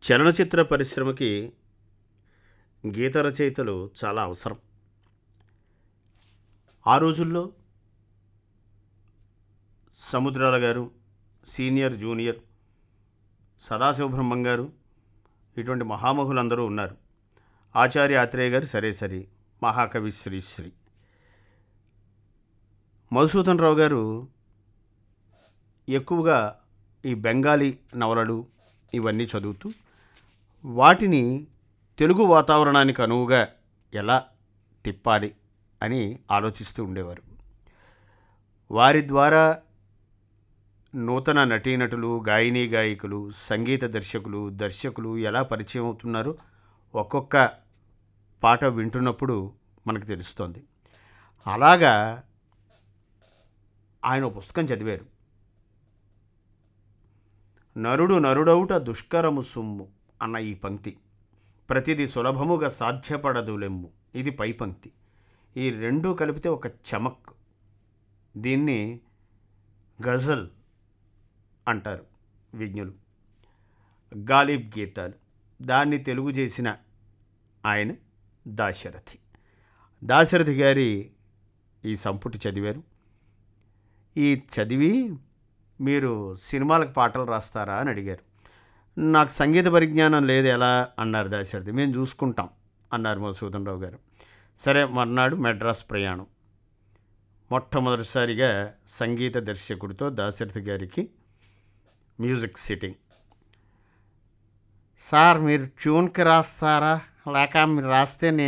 చలనచిత్ర పరిశ్రమకి గీత రచయితలు చాలా అవసరం ఆ రోజుల్లో సముద్రాల గారు సీనియర్ జూనియర్ సదాశివబ్రహ్మం గారు ఇటువంటి మహామహులందరూ ఉన్నారు ఆచార్య ఆత్రేయ గారు సరే సరి మహాకవి శ్రీశ్రీ మధుసూదన్ రావు గారు ఎక్కువగా ఈ బెంగాలీ నవలలు ఇవన్నీ చదువుతూ వాటిని తెలుగు వాతావరణానికి అనువుగా ఎలా తిప్పాలి అని ఆలోచిస్తూ ఉండేవారు వారి ద్వారా నూతన నటీనటులు గాయనీ గాయకులు సంగీత దర్శకులు దర్శకులు ఎలా పరిచయం అవుతున్నారో ఒక్కొక్క పాట వింటున్నప్పుడు మనకు తెలుస్తోంది అలాగా ఆయన ఒక పుస్తకం చదివారు నరుడు నరుడౌట దుష్కరము సుమ్ము అన్న ఈ పంక్తి ప్రతిది సులభముగా సాధ్యపడదులెమ్ము ఇది పై పంక్తి ఈ రెండూ కలిపితే ఒక చమక్ దీన్ని గజల్ అంటారు విజ్ఞులు గాలిబ్ గీతాలు దాన్ని తెలుగు చేసిన ఆయన దాశరథి దాశరథి గారి ఈ సంపుటి చదివారు ఈ చదివి మీరు సినిమాలకు పాటలు రాస్తారా అని అడిగారు నాకు సంగీత పరిజ్ఞానం లేదు ఎలా అన్నారు దాశరథి మేము చూసుకుంటాం అన్నారు మధుసూదన్ రావు గారు సరే మర్నాడు మెడ్రాస్ ప్రయాణం మొట్టమొదటిసారిగా సంగీత దర్శకుడితో దాశరథి గారికి మ్యూజిక్ సిట్టింగ్ సార్ మీరు ట్యూన్కి రాస్తారా లేక మీరు రాస్తే నేను